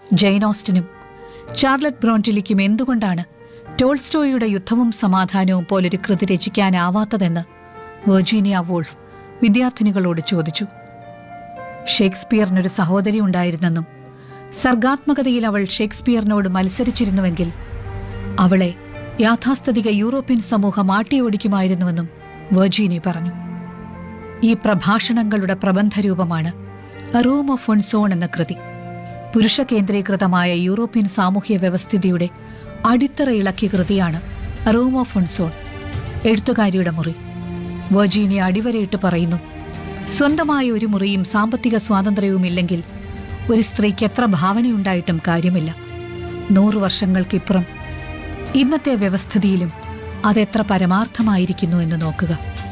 Jain ഓസ്റ്റിനും Charlotte ബ്രോണ്ടിലിക്കും എന്തുകൊണ്ടാണ് ടോൾസ്റ്റോയുടെ യുദ്ധവും സമാധാനവും പോലൊരു കൃതി രചിക്കാനാവാത്തതെന്ന് വെർജീനിയ വോൾഫ് വിദ്യാർത്ഥിനികളോട് ചോദിച്ചു ഷേക്സ്പിയറിനൊരു സഹോദരി ഉണ്ടായിരുന്നെന്നും സർഗാത്മകതയിൽ അവൾ ഷേക്സ്പിയറിനോട് മത്സരിച്ചിരുന്നുവെങ്കിൽ അവളെ യാഥാസ്ഥിതിക യൂറോപ്യൻ സമൂഹം ആട്ടിയോടിക്കുമായിരുന്നുവെന്നും വെർജീനി പറഞ്ഞു ഈ പ്രഭാഷണങ്ങളുടെ പ്രബന്ധരൂപമാണ് റൂം ഓഫ് ഫുൺസോൺ എന്ന കൃതി പുരുഷ കേന്ദ്രീകൃതമായ യൂറോപ്യൻ സാമൂഹ്യ വ്യവസ്ഥിതിയുടെ അടിത്തറ ഇളക്കിയ കൃതിയാണ് റൂം ഓഫ് ഫുൺസോൺ എഴുത്തുകാരിയുടെ മുറി വെർജീനിയ അടിവരയിട്ട് പറയുന്നു സ്വന്തമായ ഒരു മുറിയും സാമ്പത്തിക സ്വാതന്ത്ര്യവും ഇല്ലെങ്കിൽ ഒരു സ്ത്രീക്ക് എത്ര ഭാവനയുണ്ടായിട്ടും കാര്യമില്ല നൂറു വർഷങ്ങൾക്കിപ്പുറം ഇന്നത്തെ വ്യവസ്ഥിതിയിലും അതെത്ര പരമാർത്ഥമായിരിക്കുന്നു എന്ന് നോക്കുക